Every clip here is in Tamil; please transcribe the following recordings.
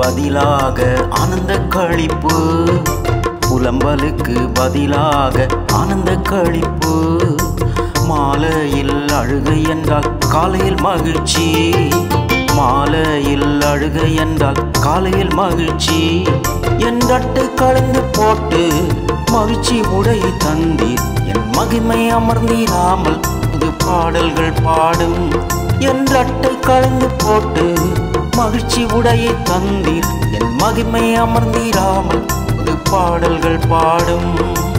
பதிலாக ஆனந்த கழிப்பு புலம்பலுக்கு பதிலாக ஆனந்த கழிப்பு மாலையில் அழுகை என்றால் காலையில் மகிழ்ச்சி மாலையில் அழுகை என்றால் காலையில் மகிழ்ச்சி என்றட்டு கலந்து போட்டு மகிழ்ச்சி உடை தந்தீர் என் மகிமை அமர்ந்தீராமல் புது பாடல்கள் பாடும் என்றட்டை கலந்து போட்டு மகிழ்ச்சி உடையை தந்தீர் என் மகிமை அமர்ந்தீராமல் புது பாடல்கள் பாடும்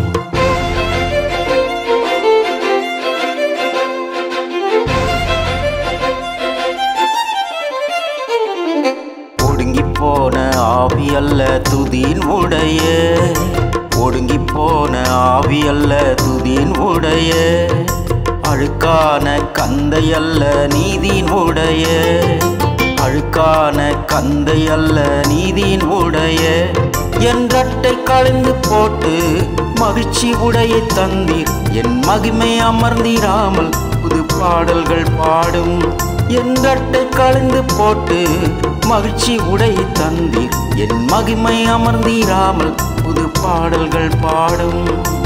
ஒடுங்கி போன ஆவி அல்ல துதியின் உடைய ஒடுங்கி போன ஆவி அல்ல துதியின் உடைய அழுக்கான கந்தை அல்ல நீதியின் உடைய அழுக்கான கந்தை அல்ல நீதியின் உடைய என்றட்டை களைந்து போட்டு மகிழ்ச்சி உடைய தந்தீர் என் மகிமை அமர்ந்தீராமல் புது பாடல்கள் பாடும் என்றட்டை களைந்து போட்டு மகிழ்ச்சி உடை தந்தீர் என் மகிமை அமர்ந்தீராமல் புது பாடல்கள் பாடும்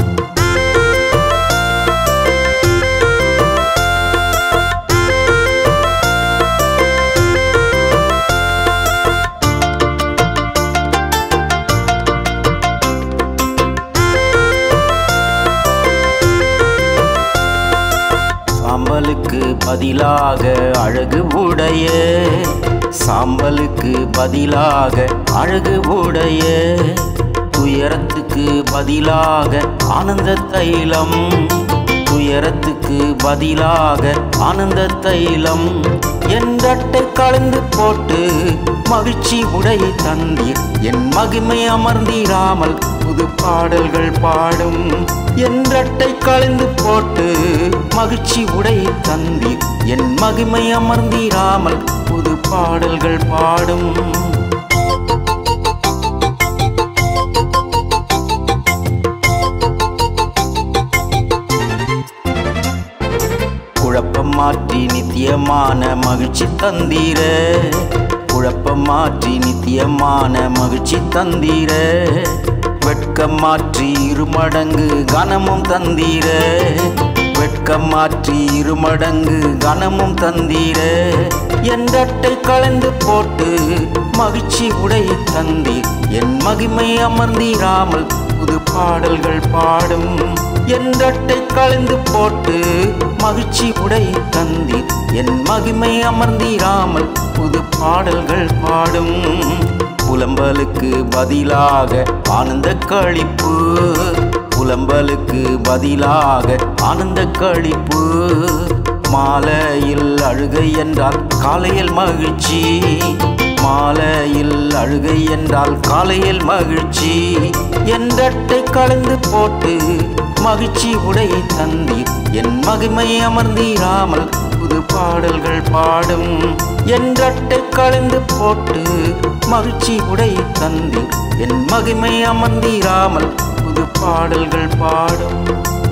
சாம்பலுக்கு பதிலாக அழகு உடைய சாம்பலுக்கு பதிலாக அழகு உடைய துயரத்துக்கு பதிலாக ஆனந்த தைலம் துயரத்துக்கு பதிலாக ஆனந்த தைலம் என்றட்டை கலந்து போட்டு மகிழ்ச்சி உடைய தந்தீர் என் மகிமை அமர்ந்தீராமல் புது பாடல்கள் பாடும் என்றட்டை கலந்து போட்டு மகிழ்ச்சி உடைய தந்தீர் என் மகிமை அமர்ந்தீராமல் புது பாடல்கள் பாடும் குழப்பம் மாற்றி நித்தியமான மகிழ்ச்சி தந்தீர குழப்பம் மாற்றி நித்தியமான மகிழ்ச்சி தந்தீர வெட்கம் மாற்றி இருமடங்கு கனமும் தந்தீர வெட்கம் மாற்றி இருமடங்கு கனமும் தந்தீர என்றட்டை கலந்து போட்டு மகிழ்ச்சி உடைய தந்தீர் என் மகிமை அமர்ந்தீராமல் புது பாடல்கள் பாடும் என்றட்டை கலந்து போட்டு மகிழ்ச்சி உடை தந்தீர் என் மகிமை அமர்ந்தீராமல் புது பாடல்கள் பாடும் புலம்பலுக்கு பதிலாக ஆனந்த கழிப்பு புலம்பலுக்கு பதிலாக ஆனந்த கழிப்பு மாலையில் அழுகை என்றால் காலையில் மகிழ்ச்சி மாலையில் அழுகை என்றால் காலையில் மகிழ்ச்சி என்றட்டை கலந்து போட்டு மகிழ்ச்சி உடைய தந்தீர் என் மகிமை அமர்ந்தீராமல் புது பாடல்கள் பாடும் என்றட்டை கலந்து போட்டு மகிழ்ச்சி உடைய தந்தீர் என் மகிமை அமர்ந்தீராமல் புது பாடல்கள் பாடும்